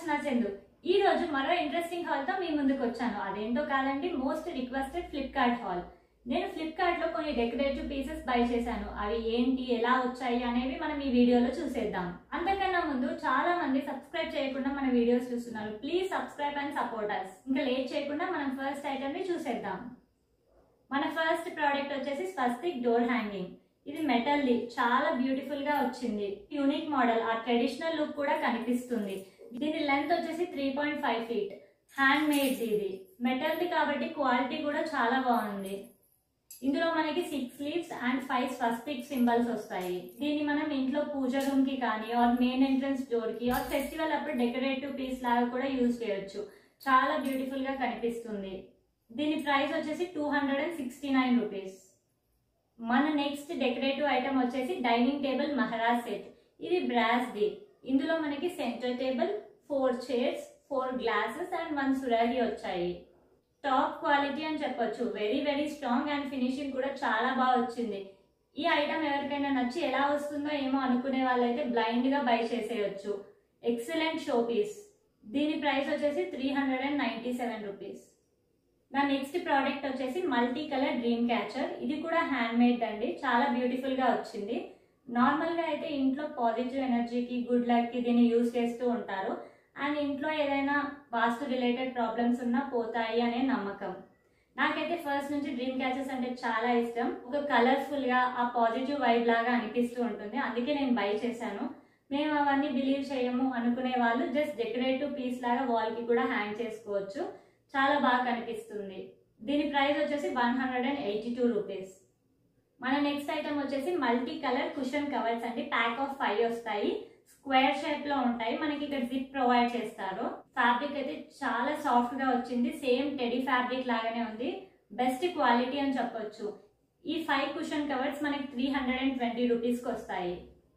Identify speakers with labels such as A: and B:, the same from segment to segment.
A: అర్చనా చందు ఈ రోజు మరో ఇంట్రెస్టింగ్ హాల్ తో మీ ముందుకు వచ్చాను అదేంటో కాదండి మోస్ట్ రిక్వెస్టెడ్ ఫ్లిప్కార్ట్ హాల్ నేను ఫ్లిప్కార్ట్ లో కొన్ని డెకరేటివ్ పీసెస్ బై చేశాను అవి ఏంటి ఎలా వచ్చాయి అనేవి మనం ఈ వీడియోలో చూసేద్దాం అంతకన్నా ముందు చాలా మంది సబ్స్క్రైబ్ చేయకుండా మన వీడియోస్ చూస్తున్నారు please subscribe and support us ఇంకా లేట్ చేయకుండా మనం ఫస్ట్ ఐటమ్ ని చూసేద్దాం మన ఫస్ట్ ప్రోడక్ట్ వచ్చేసి స్వస్తిక్ డోర్ హ్యాంగింగ్ ఇది మెటల్ ది చాలా బ్యూటిఫుల్ గా వచ్చింది యూనిక్ మోడల్ ఆ ట్రెడిషనల్ లుక్ కూడా కనిపిస్తుంది దీని లెంత్ వచ్చేసి three point five feet hand made ఇది మెటల్ ది కాబట్టి క్వాలిటీ కూడా చాలా బాగుంది ఇందులో మనకి సిక్స్ లీవ్స్ అండ్ ఫైవ్ స్వస్తిక్ సింబల్స్ వస్తాయి దీన్ని మనం ఇంట్లో పూజ రూమ్ కి కానీ ఆర్ మెయిన్ ఎంట్రన్స్ డోర్ కి ఆర్ ఫెస్టివల్ అప్పుడు డెకరేటివ్ పీస్ లాగా కూడా యూజ్ చేయొచ్చు చాలా బ్యూటిఫుల్ గా కనిపిస్తుంది దీని ప్రైస్ వచ్చేసి two hundred and sixty nine rupees మన నెక్స్ట్ డెకరేటివ్ ఐటమ్ వచ్చేసి డైనింగ్ టేబుల్ మహారాజ్ సెట్ ఇది బ్రాస్ ది ఇందులో మనకి center table four chairs four glasses and one సురాగి వచ్చాయి టాప్ క్వాలిటీ అని చెప్పొచ్చు very very strong and finishing కూడా చాలా బాగా వచ్చింది ఈ ఐటమ్ ఎవరికైనా నచ్చి ఎలా వస్తుందో ఏమో అనుకునే వాళ్ళైతే బ్లైండ్ గా బై చేసేయచ్చు ఎక్సలెంట్ షో పీస్ దీని ప్రైస్ వచ్చేసి three hundred and ninety seven rupees నా నెక్స్ట్ ప్రోడక్ట్ వచ్చేసి మల్టీ కలర్ డ్రీమ్ క్యాచర్ ఇది కూడా హ్యాండ్ మేడ్ అండి చాలా బ్యూటిఫుల్ గా వచ్చింది నార్మల్ గా అయితే ఇంట్లో పాజిటివ్ ఎనర్జీకి గుడ్ లక్ కి దీన్ని యూజ్ చేస్తూ ఉంటారు అండ్ ఇంట్లో ఏదైనా వాస్తు రిలేటెడ్ ప్రాబ్లమ్స్ ఉన్నా పోతాయి అనే నమ్మకం నాకైతే ఫస్ట్ నుంచి డ్రీమ్ క్యాచెస్ అంటే చాలా ఇష్టం ఒక కలర్ఫుల్ గా ఆ పాజిటివ్ వైబ్ లాగా అనిపిస్తూ ఉంటుంది అందుకే నేను బై చేశాను మేము అవన్నీ బిలీవ్ చేయము అనుకునే వాళ్ళు జస్ట్ డెకరేటివ్ పీస్ లాగా వాల్ కి కూడా హ్యాంగ్ చేసుకోవచ్చు చాలా బాగా కనిపిస్తుంది దీని ప్రైస్ వచ్చేసి one hundred and eighty two rupees మన నెక్స్ట్ ఐటమ్ వచ్చేసి మల్టీ కలర్ కుషన్ కవర్స్ అండి ప్యాక్ ఆఫ్ ఫైవ్ వస్తాయి స్క్వేర్ షేప్ లో ఉంటాయి మనకి ఇక్కడ జిప్ ప్రొవైడ్ చేస్తారు ఫ్యాబ్రిక్ అయితే చాలా సాఫ్ట్ గా వచ్చింది సేమ్ టెడీ ఫ్యాబ్రిక్ లాగానే ఉంది బెస్ట్ క్వాలిటీ అని చెప్పొచ్చు ఈ ఫైవ్ కుషన్ కవర్స్ మనకి త్రీ హండ్రెడ్ అండ్ ట్వంటీ రూపీస్కి వస్తాయి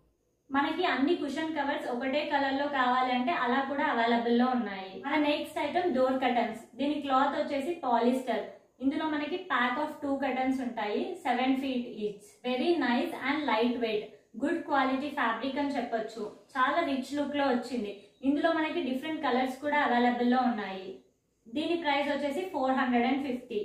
A: మనకి అన్ని కుషన్ కవర్స్ ఒకటే కలర్ లో కావాలంటే అలా కూడా అవైలబుల్ లో ఉన్నాయి మన నెక్స్ట్ ఐటమ్ డోర్ కటన్స్ దీని క్లాత్ వచ్చేసి పాలిస్టర్ ఇందులో మనకి ప్యాక్ ఆఫ్ టూ కటన్స్ ఉంటాయి seven feet each very nice and light weight good quality fabric అని చెప్పొచ్చు చాలా రిచ్ లుక్ లో వచ్చింది ఇందులో మనకి డిఫరెంట్ కలర్స్ కూడా అవైలబుల్ లో ఉన్నాయి దీని ప్రైస్ వచ్చేసి four hundred and fifty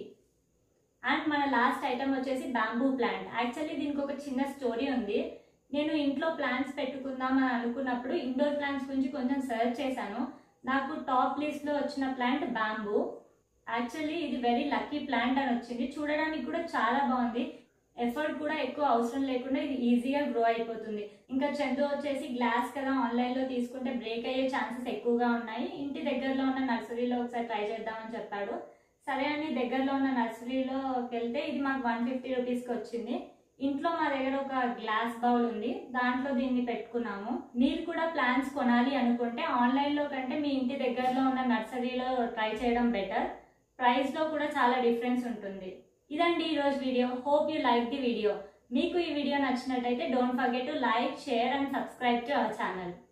A: and మన లాస్ట్ ఐటమ్ వచ్చేసి బ్యాంబూ ప్లాంట్ యాక్చువల్లీ దీనికి ఒక చిన్న స్టోరీ ఉంది నేను ఇంట్లో ప్లాంట్స్ పెట్టుకుందాం అని అనుకున్నప్పుడు ఇండోర్ ప్లాంట్స్ గురించి కొంచెం సెర్చ్ చేశాను నాకు టాప్ లిస్ట్ లో వచ్చిన ప్లాంట్ బ్యాంబూ యాక్చువల్లీ ఇది వెరీ లక్కీ ప్లాంట్ అని వచ్చింది చూడడానికి కూడా చాలా బాగుంది ఎఫర్ట్ కూడా ఎక్కువ అవసరం లేకుండా ఇది ఈజీగా గ్రో అయిపోతుంది ఇంకా చందు వచ్చేసి గ్లాస్ కదా ఆన్లైన్ లో తీసుకుంటే బ్రేక్ అయ్యే ఛాన్సెస్ ఎక్కువగా ఉన్నాయి ఇంటి దగ్గరలో ఉన్న నర్సరీలో ఒకసారి ట్రై చేద్దామని చెప్పాడు సరే అని దగ్గరలో ఉన్న నర్సరీలోకి వెళ్తే ఇది మాకు వన్ ఫిఫ్టీ రూపీస్కి వచ్చింది ఇంట్లో మా దగ్గర ఒక గ్లాస్ బౌల్ ఉంది దాంట్లో దీన్ని పెట్టుకున్నాము మీరు కూడా ప్లాన్స్ కొనాలి అనుకుంటే ఆన్లైన్లో కంటే మీ ఇంటి దగ్గరలో ఉన్న నర్సరీలో ట్రై చేయడం బెటర్ ప్రైస్లో కూడా చాలా డిఫరెన్స్ ఉంటుంది ఇదండి ఈరోజు video hope you like the video మీకు ఈ వీడియో నచ్చినట్టయితే don't forget to like share and subscribe to our channel